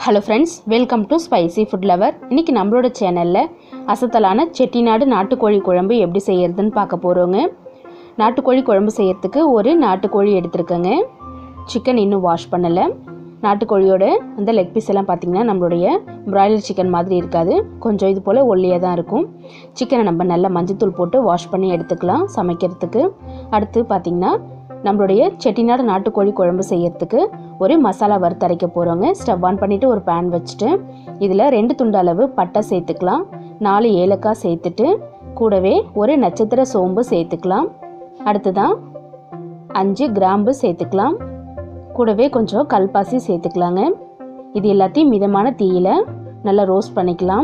hello friends welcome to spicy food lover இன்றைக்கி நம்மளோட சேனலில் அசத்தலான செட்டிநாடு நாட்டுக்கோழி குழம்பு எப்படி செய்யறதுன்னு பார்க்க போகிறோங்க நாட்டுக்கோழி குழம்பு செய்யறதுக்கு ஒரு நாட்டுக்கோழி எடுத்துருக்கேங்க சிக்கன் இன்னும் வாஷ் பண்ணலை நாட்டுக்கோழியோட அந்த லெக் பீஸ் எல்லாம் பார்த்திங்கன்னா நம்மளுடைய பிராய்லர் சிக்கன் மாதிரி இருக்காது கொஞ்சம் இது போல் ஒல்லியாக தான் இருக்கும் சிக்கனை நம்ம நல்லா மஞ்சத்தூள் போட்டு வாஷ் பண்ணி எடுத்துக்கலாம் சமைக்கிறதுக்கு அடுத்து பார்த்திங்கன்னா நம்மளுடைய செட்டிநாடு நாட்டுக்கோழி குழம்பு செய்யறதுக்கு ஒரு மசாலா வறுத்தரைக்க போகிறோங்க ஸ்டவ் ஆன் பண்ணிவிட்டு ஒரு பேன் வச்சுட்டு இதில் ரெண்டு துண்டு அளவு பட்டை சேர்த்துக்கலாம் நாலு ஏலக்காய் சேர்த்துட்டு கூடவே ஒரு நட்சத்திர சோம்பு சேர்த்துக்கலாம் அடுத்ததான் அஞ்சு கிராம்பு சேர்த்துக்கலாம் கூடவே கொஞ்சம் கல்பாசி சேர்த்துக்கலாங்க இது எல்லாத்தையும் மிதமான தீயில நல்லா ரோஸ்ட் பண்ணிக்கலாம்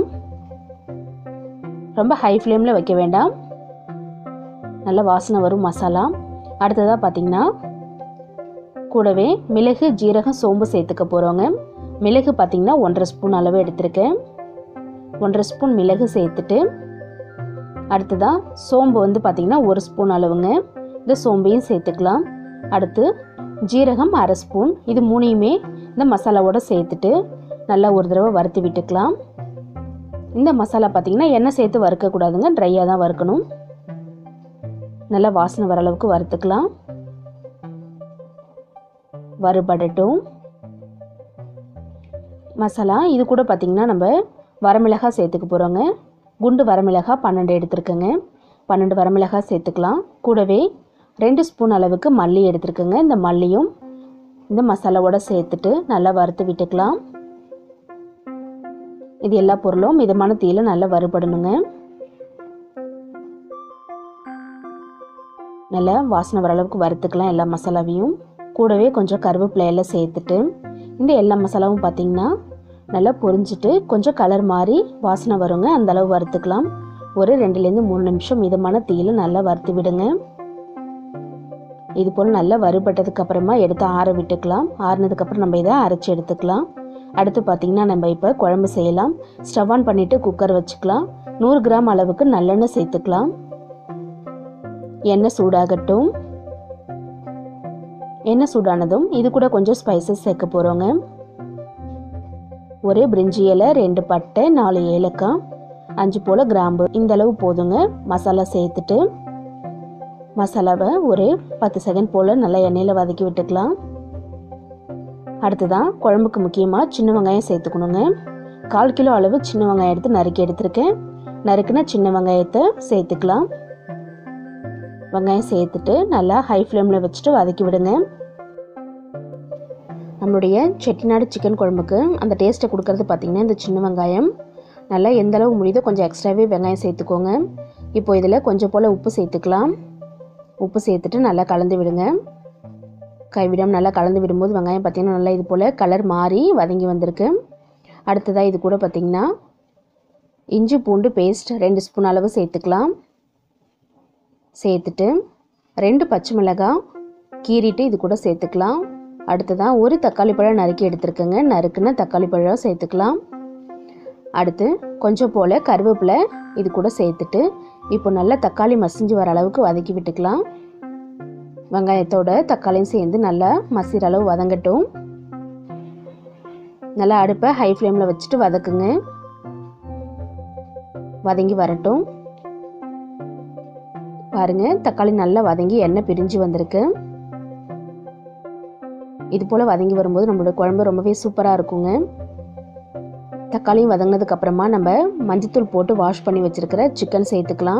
ரொம்ப ஹை ஃப்ளேமில் வைக்க வேண்டாம் நல்ல வாசனை வரும் மசாலா அடுத்ததாக பார்த்தீங்கன்னா கூடவே மிளகு ஜீரகம் சோம்பு சேர்த்துக்க போகிறோங்க மிளகு பார்த்திங்கன்னா ஒன்றரை ஸ்பூன் அளவு எடுத்திருக்கேன் ஒன்றரை ஸ்பூன் மிளகு சேர்த்துட்டு அடுத்ததாக சோம்பு வந்து பார்த்திங்கன்னா ஒரு ஸ்பூன் அளவுங்க இந்த சோம்பையும் சேர்த்துக்கலாம் அடுத்து ஜீரகம் அரை ஸ்பூன் இது மூணையுமே இந்த மசாலாவோட சேர்த்துட்டு நல்லா ஒரு தடவை வறுத்து விட்டுக்கலாம் இந்த மசாலா பார்த்திங்கன்னா எண்ணெய் சேர்த்து வறுக்கக்கூடாதுங்க ட்ரையாக தான் வறுக்கணும் நல்லா வாசனை வர அளவுக்கு வறுத்துக்கலாம் வறுபடட்டும் மசாலா இது கூட பார்த்திங்கன்னா நம்ம வரமிளகாய் சேர்த்துக்க போகிறோங்க குண்டு வரமிளகாய் பன்னெண்டு எடுத்துருக்கேங்க பன்னெண்டு வரமிளகாய் சேர்த்துக்கலாம் கூடவே ரெண்டு ஸ்பூன் அளவுக்கு மல்லி எடுத்துருக்கேங்க இந்த மல்லியும் இந்த மசாலாவோட சேர்த்துட்டு நல்லா வறுத்து விட்டுக்கலாம் இது எல்லா பொருளும் மிதமான தீயில நல்லா வறுபடணுங்க நல்லா வாசனை வர அளவுக்கு வறுத்துக்கலாம் எல்லா மசாலாவையும் கூடவே கொஞ்சம் கருவேப்பிலையெல்லாம் சேர்த்துட்டு இந்த எல்லா மசாலாவும் பார்த்திங்கன்னா நல்லா பொரிஞ்சிட்டு கொஞ்சம் கலர் மாறி வாசனை வருங்க அந்த அளவு வறுத்துக்கலாம் ஒரு ரெண்டுலேருந்து மூணு நிமிஷம் மிதமான தீயில நல்லா வறுத்து விடுங்க இது போல் நல்லா வறுபட்டதுக்கு அப்புறமா எடுத்து ஆற விட்டுக்கலாம் ஆறுனதுக்கப்புறம் நம்ம இதை அரைச்சி எடுத்துக்கலாம் அடுத்து பார்த்திங்கன்னா நம்ம இப்போ குழம்பு செய்யலாம் ஸ்டவ் ஆன் பண்ணிவிட்டு குக்கர் வச்சுக்கலாம் நூறு கிராம் அளவுக்கு நல்லெண்ணெய் சேர்த்துக்கலாம் எண்ணெய் சூடாகட்டும் எண்ணெய் சூடானதும் இது கூட கொஞ்சம் ஸ்பைசஸ் சேர்க்க போகிறோங்க ஒரே பிரிஞ்சி இலை ரெண்டு பட்டை நாலு ஏலக்காய் அஞ்சு போல் கிராம்பு இந்த அளவு போதுங்க மசாலா சேர்த்துட்டு மசாலாவை ஒரு பத்து செகண்ட் போல் நல்லா எண்ணெயில் வதக்கி விட்டுக்கலாம் அடுத்ததான் குழம்புக்கு முக்கியமாக சின்ன வெங்காயம் சேர்த்துக்கணுங்க கால் கிலோ அளவு சின்ன வெங்காயம் எடுத்து நறுக்கி எடுத்திருக்கேன் நறுக்குன சின்ன வெங்காயத்தை சேர்த்துக்கலாம் வெங்காயம் சேர்த்துட்டு நல்லா ஹை ஃப்ளேமில் வச்சுட்டு வதக்கி விடுங்க நம்மளுடைய செட்டிநாடு சிக்கன் குழம்புக்கு அந்த டேஸ்ட்டை கொடுக்கறது பார்த்திங்கன்னா இந்த சின்ன வெங்காயம் நல்லா எந்த அளவு முடியுதோ கொஞ்சம் எக்ஸ்ட்ராவே வெங்காயம் சேர்த்துக்கோங்க இப்போ இதில் கொஞ்சம் போல் உப்பு சேர்த்துக்கலாம் உப்பு சேர்த்துட்டு நல்லா கலந்து விடுங்க கைவிடாமல் நல்லா கலந்து விடும்போது வெங்காயம் பார்த்திங்கன்னா நல்லா இது போல் கலர் மாறி வதங்கி வந்திருக்கு அடுத்ததாக இது கூட பார்த்திங்கன்னா இஞ்சி பூண்டு பேஸ்ட் ரெண்டு ஸ்பூன் அளவு சேர்த்துக்கலாம் சேர்த்துட்டு ரெண்டு பச்சை மிளகாய் கீறிட்டு இது கூட சேர்த்துக்கலாம் அடுத்ததான் ஒரு தக்காளி பழம் நறுக்கி எடுத்துருக்கேங்க நறுக்குன்னு தக்காளி பழம் சேர்த்துக்கலாம் அடுத்து கொஞ்சம் போல் கருவேப்பிலை இது கூட சேர்த்துட்டு இப்போ நல்லா தக்காளி மசிஞ்சு வர அளவுக்கு வதக்கி விட்டுக்கலாம் வெங்காயத்தோட தக்காளியும் சேர்ந்து நல்லா மசிற அளவு வதங்கட்டும் நல்லா அடுப்பை ஹை ஃப்ளேமில் வச்சுட்டு வதக்குங்க வதங்கி வரட்டும் பாருங்க தக்காளி நல்லா வதங்கி எண்ணெய் பிரிஞ்சு வந்திருக்கு இது போல் வதங்கி வரும்போது நம்மளோட குழம்பு ரொம்பவே சூப்பராக இருக்குங்க தக்காளியும் வதங்கினதுக்கு அப்புறமா நம்ம மஞ்சத்தூள் போட்டு வாஷ் பண்ணி வச்சிருக்கிற சிக்கன் சேர்த்துக்கலாம்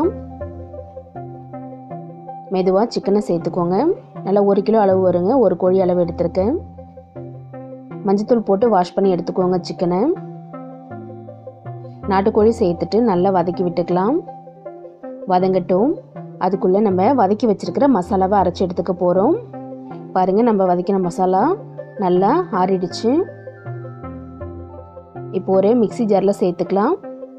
மெதுவாக சிக்கனை சேர்த்துக்கோங்க நல்லா ஒரு கிலோ அளவு வருங்க ஒரு கோழி அளவு எடுத்திருக்கேன் மஞ்சத்தூள் போட்டு வாஷ் பண்ணி எடுத்துக்கோங்க சிக்கனை நாட்டுக்கோழி சேர்த்துட்டு நல்லா வதக்கி விட்டுக்கலாம் வதங்கட்டும் அதுக்குள்ளே நம்ம வதக்கி வச்சிருக்கிற மசாலாவை அரைச்சி எடுத்துக்க போகிறோம் பாருங்கள் நம்ம வதக்கின மசாலா நல்லா ஆறிடுச்சு இப்போ ஒரே மிக்சி ஜாரில் சேர்த்துக்கலாம்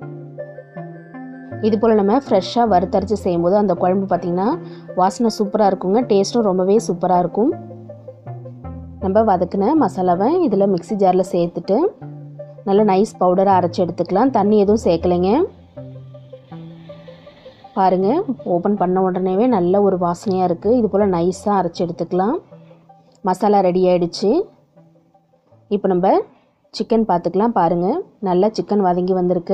இது போல் நம்ம ஃப்ரெஷ்ஷாக வறுத்தரைச்சி செய்யும்போது அந்த குழம்பு பார்த்திங்கன்னா வாசனை சூப்பராக இருக்குங்க டேஸ்ட்டும் ரொம்பவே சூப்பராக இருக்கும் நம்ம வதக்கின மசாலாவை இதில் மிக்சி ஜாரில் சேர்த்துட்டு நல்லா நைஸ் பவுடராக அரைச்சி எடுத்துக்கலாம் தண்ணி எதுவும் சேர்க்கலைங்க பாருங்கள் ஓப்பன் பண்ண உடனேவே நல்ல ஒரு வாசனையாக இருக்குது இது போல் நைஸாக அரைச்சி எடுத்துக்கலாம் மசாலா ரெடி ஆயிடுச்சு இப்போ நம்ம சிக்கன் பார்த்துக்கலாம் பாருங்கள் நல்லா சிக்கன் வதங்கி வந்திருக்கு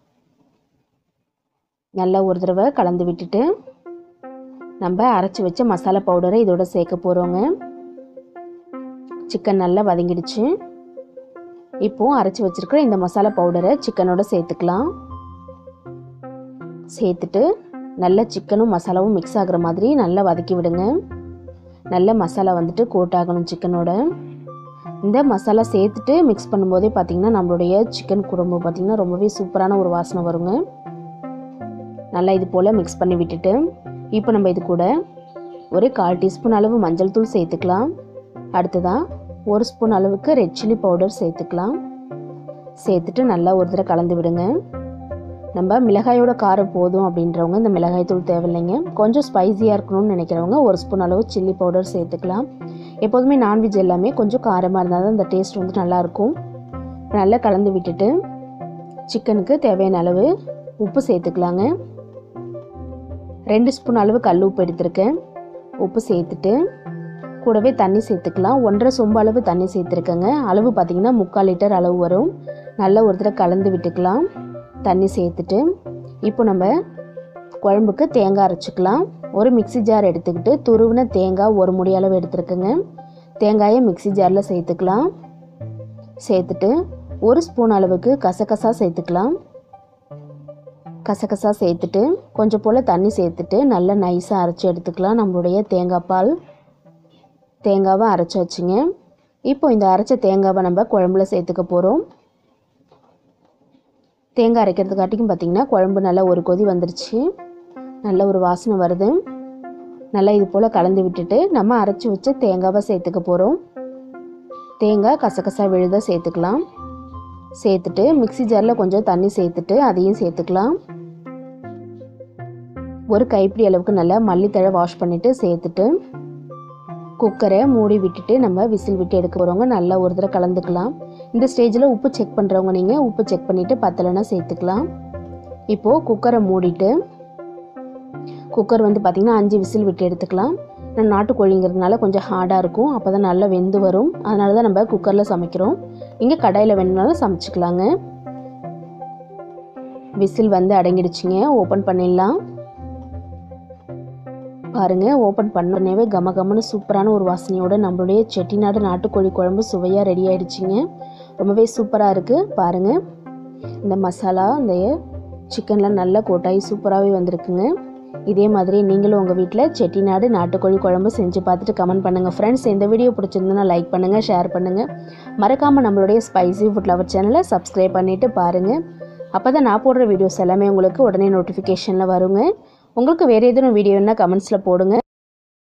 நல்லா ஒரு தடவை கலந்து விட்டுட்டு நம்ம அரைச்சி வச்ச மசாலா பவுடரை இதோட சேர்க்க போகிறோங்க சிக்கன் நல்லா வதங்கிடுச்சு இப்போது அரைச்சி வச்சுருக்கிற இந்த மசாலா பவுடரை சிக்கனோட சேர்த்துக்கலாம் சேர்த்துட்டு நல்லா சிக்கனும் மசாலாவும் மிக்ஸ் ஆகுற மாதிரி நல்லா வதக்கி விடுங்க நல்ல மசாலா வந்துட்டு கோட் ஆகணும் சிக்கனோட இந்த மசாலா சேர்த்துட்டு மிக்ஸ் பண்ணும்போதே பார்த்திங்கன்னா நம்மளுடைய சிக்கன் குழம்பு பார்த்திங்கன்னா ரொம்பவே சூப்பரான ஒரு வாசனை வருங்க நல்லா இது போல் மிக்ஸ் பண்ணி விட்டுட்டு இப்போ நம்ம இது கூட ஒரு கால் டீஸ்பூன் அளவு மஞ்சள் தூள் சேர்த்துக்கலாம் அடுத்ததாக ஒரு ஸ்பூன் அளவுக்கு ரெட் சில்லி பவுடர் சேர்த்துக்கலாம் சேர்த்துட்டு நல்லா ஒரு தடவை கலந்து விடுங்க நம்ம மிளகாயோட காரம் போதும் அப்படின்றவங்க இந்த மிளகாய் தூள் தேவையில்லைங்க கொஞ்சம் ஸ்பைஸியாக இருக்கணும்னு நினைக்கிறவங்க ஒரு ஸ்பூன் அளவு சில்லி பவுடர் சேர்த்துக்கலாம் எப்போதுமே நான்வெஜ் எல்லாமே கொஞ்சம் காரமாக இருந்தால் தான் இந்த டேஸ்ட் வந்து நல்லாயிருக்கும் நல்லா கலந்து விட்டுட்டு சிக்கனுக்கு தேவையான அளவு உப்பு சேர்த்துக்கலாங்க ரெண்டு ஸ்பூன் அளவு கல் உப்பு எடுத்திருக்கேன் உப்பு சேர்த்துட்டு கூடவே தண்ணி சேர்த்துக்கலாம் ஒன்றரை சொம்பு அளவு தண்ணி சேர்த்துருக்கேங்க அளவு பார்த்திங்கன்னா முக்கால் லிட்டர் அளவு வரும் நல்லா ஒரு தடவை கலந்து விட்டுக்கலாம் தண்ணி சேர்த்துட்டு இப்போ நம்ம குழம்புக்கு தேங்காய் அரைச்சிக்கலாம் ஒரு மிக்சி ஜார் எடுத்துக்கிட்டு துருவின தேங்காய் ஒரு முடி அளவு எடுத்துருக்குங்க தேங்காயை மிக்சி ஜாரில் சேர்த்துக்கலாம் சேர்த்துட்டு ஒரு ஸ்பூன் அளவுக்கு கசகசா சேர்த்துக்கலாம் கசகசா சேர்த்துட்டு கொஞ்சம் போல் தண்ணி சேர்த்துட்டு நல்லா நைஸாக அரைச்சி எடுத்துக்கலாம் நம்மளுடைய தேங்காய் பால் தேங்காவை அரைச்சி வச்சுங்க இப்போ இந்த அரைச்ச தேங்காவை நம்ம குழம்புல சேர்த்துக்க போகிறோம் தேங்காய் அரைக்கிறதுக்காட்டிக்கும் பார்த்திங்கன்னா குழம்பு நல்லா ஒரு கொதி வந்துருச்சு நல்ல ஒரு வாசனை வருது நல்லா இது போல் கலந்து விட்டுட்டு நம்ம அரைச்சி வச்ச தேங்காவை சேர்த்துக்க போகிறோம் தேங்காய் கசகசா விழுத சேர்த்துக்கலாம் சேர்த்துட்டு மிக்சி ஜாரில் கொஞ்சம் தண்ணி சேர்த்துட்டு அதையும் சேர்த்துக்கலாம் ஒரு கைப்பிடி அளவுக்கு நல்லா மல்லித்தழை வாஷ் பண்ணிவிட்டு சேர்த்துட்டு குக்கரை மூடி விட்டுட்டு நம்ம விசில் விட்டு எடுக்க போகிறவங்க நல்லா ஒரு தடவை கலந்துக்கலாம் இந்த ஸ்டேஜில் உப்பு செக் பண்ணுறவங்க நீங்கள் உப்பு செக் பண்ணிவிட்டு பத்தலைன்னா சேர்த்துக்கலாம் இப்போது குக்கரை மூடிட்டு குக்கர் வந்து பார்த்திங்கன்னா அஞ்சு விசில் விட்டு எடுத்துக்கலாம் நான் நாட்டுக்கோழிங்கிறதுனால கொஞ்சம் ஹார்டாக இருக்கும் அப்போ தான் நல்லா வெந்து வரும் அதனால தான் நம்ம குக்கரில் சமைக்கிறோம் நீங்கள் கடாயில் வேணுனாலும் சமைச்சிக்கலாங்க விசில் வந்து அடங்கிடுச்சிங்க ஓப்பன் பண்ணிடலாம் பாருங்கள் ஓப்பன் பண்ணனேவே கம கமன்னு சூப்பரான ஒரு வாசனையோட நம்மளுடைய செட்டிநாடு நாட்டுக்கோழி குழம்பு சுவையாக ரெடி ஆயிடுச்சுங்க ரொம்பவே சூப்பராக இருக்குது பாருங்கள் இந்த மசாலா இந்த சிக்கன்லாம் நல்லா கோட்டாகி சூப்பராகவே வந்திருக்குங்க இதே மாதிரி நீங்களும் உங்கள் வீட்டில் செட்டிநாடு நாட்டுக்கோழி குழம்பு செஞ்சு பார்த்துட்டு கமெண்ட் பண்ணுங்கள் ஃப்ரெண்ட்ஸ் இந்த வீடியோ பிடிச்சிருந்ததுன்னா லைக் பண்ணுங்கள் ஷேர் பண்ணுங்கள் மறக்காமல் நம்மளுடைய ஸ்பைசி ஃபுட் லவர் சேனலை சப்ஸ்கிரைப் பண்ணிவிட்டு பாருங்கள் அப்போ தான் நான் போடுற வீடியோஸ் எல்லாமே உங்களுக்கு உடனே நோட்டிஃபிகேஷனில் வருங்க உங்களுக்கு வேறு எதுவும் வீடியோன்னா கமெண்ட்ஸில் போடுங்க